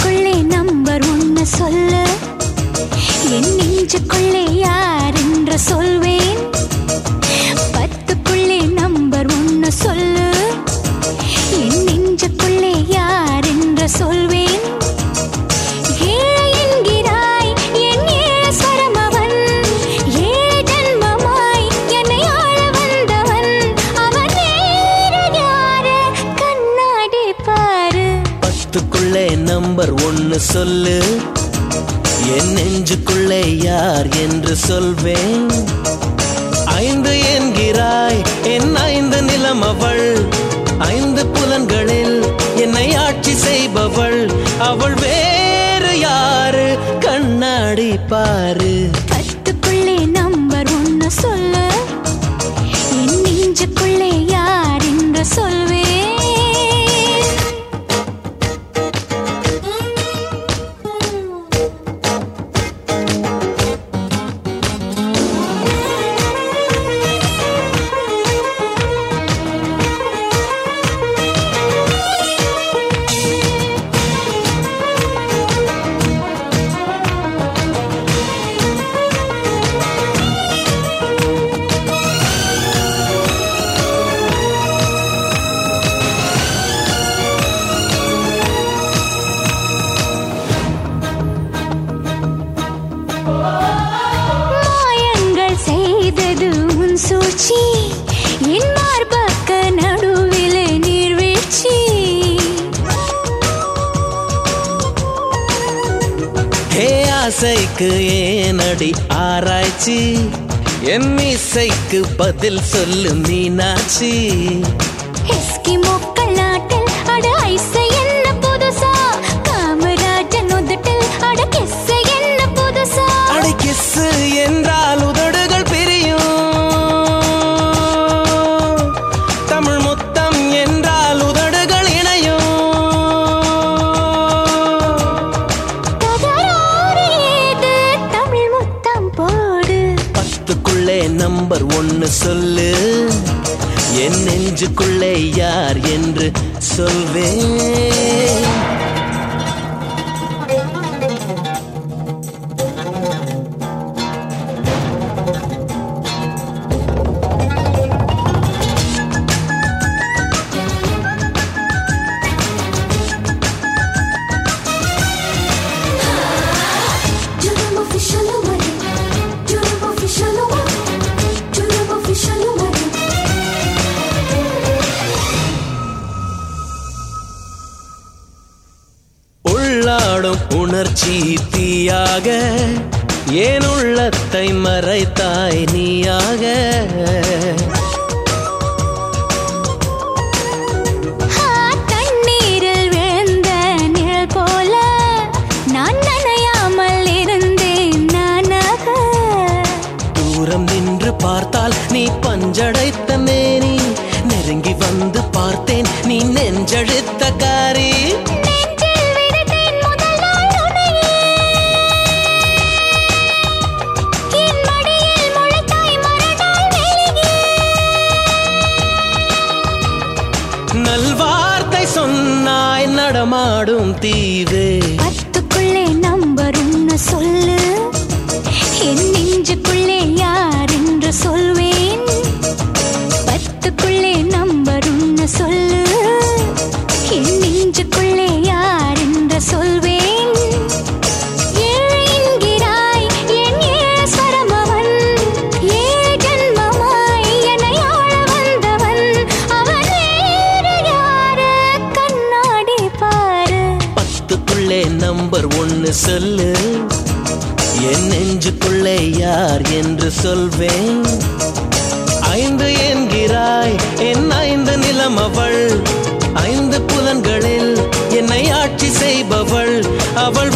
பத்துக்குள்ளே number ஒன்னு சொல்லு என் நெஞ்சுக்குள்ளே யார் என்று சொல்வேன் பத்துக்குள்ளே நம்பர் ஒன்னு சொல்லு என் நெஞ்சுக்குள்ளே யார் என்று சொல்வேன் ஏழை என்கிறாய் என் ஏழஸ்வரம் அவன் ஏழு ஜன்மமாய் என்னை ஆள வந்தவன் அவன் வேறு யாரு கண்ணாடி பாரு பத்துக்குள்ளே நம்பர் ஒன்னு சொல்லு என் நெஞ்சுக்குள்ளே யார் என்று சொல்வேன் ஐந்து என்கிறாய் என் ஐந்து நிலம் அவள் ஐந்து புலன்களில் என்னை ஆட்சி செய்பவள் அவள் வேறு யாரு கண்ணாடி பாரு பத்துக்குள்ளே நம்பர் ஒன்னு சொல்லு என் நெஞ்சுக்குள்ளே யார் என்று சொல்வேன் மாயங்கள் செய்தது உன் சூழ்ச்சி என் மார்பக்க நடுவில் நீர்வீழ்ச்சி ஹே ஆசைக்கு ஏனடி ஆராய்ச்சி என் இசைக்கு பதில் சொல்லு மீனாட்சி எஸ்கிமோக்கள் நாட்டில் அட ஐசை என்ன புதுசா காமராஜன் உதட்டில் அட கிஸ்ஸை என்ன புதுசா அடி கிஸ்ஸு என்றால் உதடுகள் பிரியும் தமிழ் முத்தம் என்றால் உதடுகள் இணையும் தகராறு ஏது தமிழ் முத்தம் போடு பத்துக்குள்ளே நம்பர் ஒன்னு சொல்லு என் நெஞ்சுக்குள்ளே யார் என்று சொல்வேன் Durum official away. Durum official away. Durum official away. உள்ளாடும் உணர்ச்சி தீயாக ஏன் உள்ளத்தை மறைத்தாய் நீயாக ஆ, தண்ணீரில் விழுந்த நிழல் போல நான் நனையாமல் இருந்தேன் நானாக தூரம் நின்று பார்த்தால் நீ பஞ்சடைத்த மேனி நெருங்கி வந்து பார்த்தேன் நீ நெஞ்செழுத்த காரி நெஞ்சில் விதைத்தேன் முதல் நாள் உன்னையே. என் மடியில் முளைத்தாய் மறுநாள் வெளியே. நல்வார்த்தை சொன்னாய் நடமாடும் தீவே பத்துக்குள்ளே நம்பர் ஒன்னு சொல்லு என் நெஞ்சுக்குள்ளே யார் என்று சொல்வேன் பத்துக்குள்ளே நம்பர் ஒன்னு சொல்லு என் நெஞ்சுக்குள்ளே யார் என்று சொல்வேன் ஏழை என்கிறாய் என் ஏழஸ்வரம் அவன் ஏழு ஜன்மமாய் என்னை ஆள வந்தவன் அவன் வேறு யாரு கண்ணாடி பாரு பத்துக்குள்ளே நம்பர் ஒன்னு சொல்லு என் நெஞ்சுக்குள்ளே யார் என்று சொல்வேன் ஐந்து என்கிறாய் என் ஐந்து நிலம் அவள் ஐந்து புலன்களில் என்னை ஆட்சி செய்பவள் அவள்